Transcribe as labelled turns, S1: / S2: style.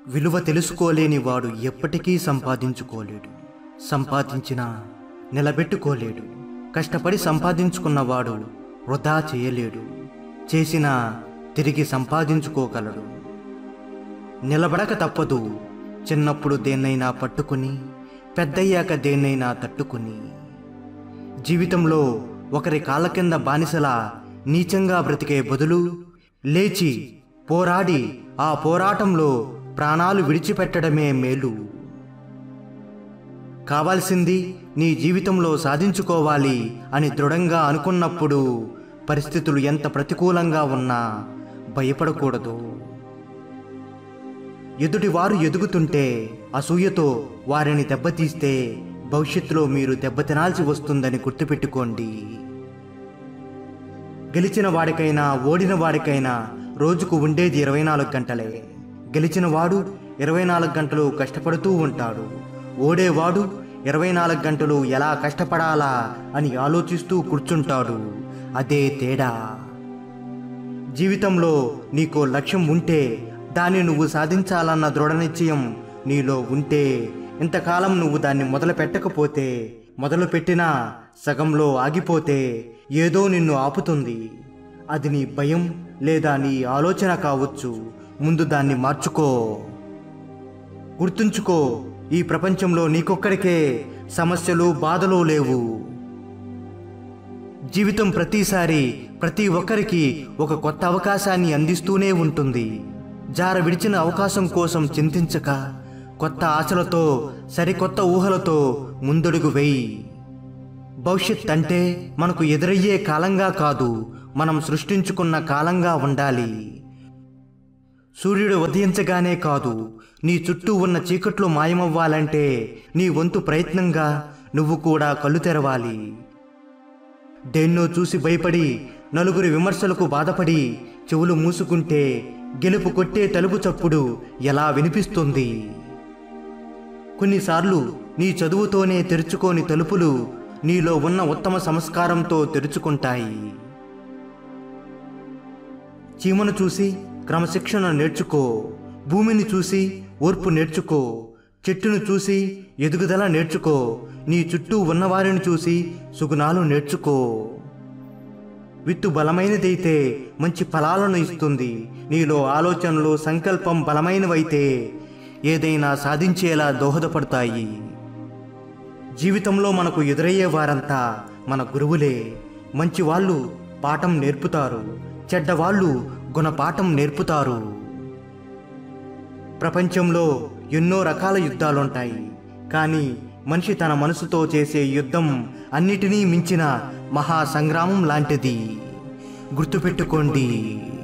S1: విలువ తెలుసుకోలేని వాడు ఎప్పటికీ సంపాదించుకోలేడు సంపాదించినా నిలబెట్టుకోలేడు కష్టపడి సంపాదించుకున్నవాడు వృధా చేయలేడు చేసినా తిరిగి సంపాదించుకోగలడు నిలబడక తప్పదు చిన్నప్పుడు దేన్నైనా పట్టుకుని పెద్దయ్యాక దేన్నైనా తట్టుకుని జీవితంలో ఒకరి కాళ్ళ కింద బానిసలా నీచంగా బ్రతికే బదులు లేచి పోరాడి ఆ పోరాటంలో ప్రాణాలు విడిచిపెట్టడమే మేలు కావాల్సింది నీ జీవితంలో సాధించుకోవాలి అని దృఢంగా అనుకున్నప్పుడు పరిస్థితులు ఎంత ప్రతికూలంగా ఉన్నా భయపడకూడదు ఎదుటివారు ఎదుగుతుంటే అసూయతో వారిని దెబ్బతీస్తే భవిష్యత్తులో మీరు దెబ్బతినాల్సి వస్తుందని గుర్తుపెట్టుకోండి గెలిచిన వాడికైనా ఓడిన వాడికైనా రోజుకు ఉండేది ఇరవై నాలుగు గంటలే గెలిచిన వాడు ఇరవై నాలుగు గంటలు కష్టపడుతూ ఉంటాడు ఓడేవాడు ఇరవై నాలుగు గంటలు ఎలా కష్టపడాలా అని ఆలోచిస్తూ కూర్చుంటాడు అదే తేడా జీవితంలో నీకో లక్ష్యం ఉంటే దాన్ని నువ్వు సాధించాలన్న దృఢ నిశ్చయం నీలో ఉంటే ఇంతకాలం నువ్వు దాన్ని మొదలు పెట్టకపోతే మొదలు పెట్టినా సగంలో ఆగిపోతే ఏదో నిన్ను ఆపుతుంది అది నీ భయం లేదా నీ ఆలోచన కావచ్చు ముందు దాన్ని మార్చుకో గుర్తుంచుకో ఈ ప్రపంచంలో నీకొక్కడికే సమస్యలు బాధలు లేవు జీవితం ప్రతిసారి ప్రతి ఒక్కరికి ఒక కొత్త అవకాశాన్ని అందిస్తూనే ఉంటుంది జార విడిచిన అవకాశం కోసం చింతించక కొత్త ఆశలతో సరికొత్త ఊహలతో ముందడుగు వేయి భవిష్యత్ అంటే మనకు ఎదురయ్యే కాలంగా కాదు మనం సృష్టించుకున్న కాలంగా ఉండాలి సూర్యుడు ఉదయించగానే కాదు నీ చుట్టూ ఉన్న చీకట్లు మాయమవ్వాలంటే నీ వంతు ప్రయత్నంగా నువ్వు కూడా కళ్ళు తెరవాలి దేన్నో చూసి భయపడి నలుగురి విమర్శలకు బాధపడి చెవులు మూసుకుంటే గెలుపు కొట్టే తలుపు చప్పుడు ఎలా వినిపిస్తుంది కొన్నిసార్లు నీ చదువుతోనే తెరుచుకోని తలుపులు నీలో ఉన్న ఉత్తమ సంస్కారంతో తెరుచుకుంటాయి చీమను చూసి క్రమశిక్షణ నేర్చుకో భూమిని చూసి ఓర్పు నేర్చుకో చెట్టును చూసి ఎదుగుదల నేర్చుకో నీ చుట్టూ ఉన్నవారిని చూసి సుగుణాలు నేర్చుకో విత్తు బలమైనదైతే మంచి ఫలాలను ఇస్తుంది నీలో ఆలోచనలు సంకల్పం బలమైనవైతే ఏదైనా సాధించేలా దోహదపడతాయి జీవితంలో మనకు ఎదురయ్యే వారంతా మన గురువులే మంచి వాళ్ళు పాఠం నేర్పుతారు చెడ్డవాళ్ళు గుణపాఠం నేర్పుతారు ప్రపంచంలో ఎన్నో రకాల యుద్ధాలుంటాయి కానీ మనిషి తన మనసుతో చేసే యుద్ధం అన్నిటినీ మించిన మహా సంగ్రామం లాంటిది గుర్తుపెట్టుకోండి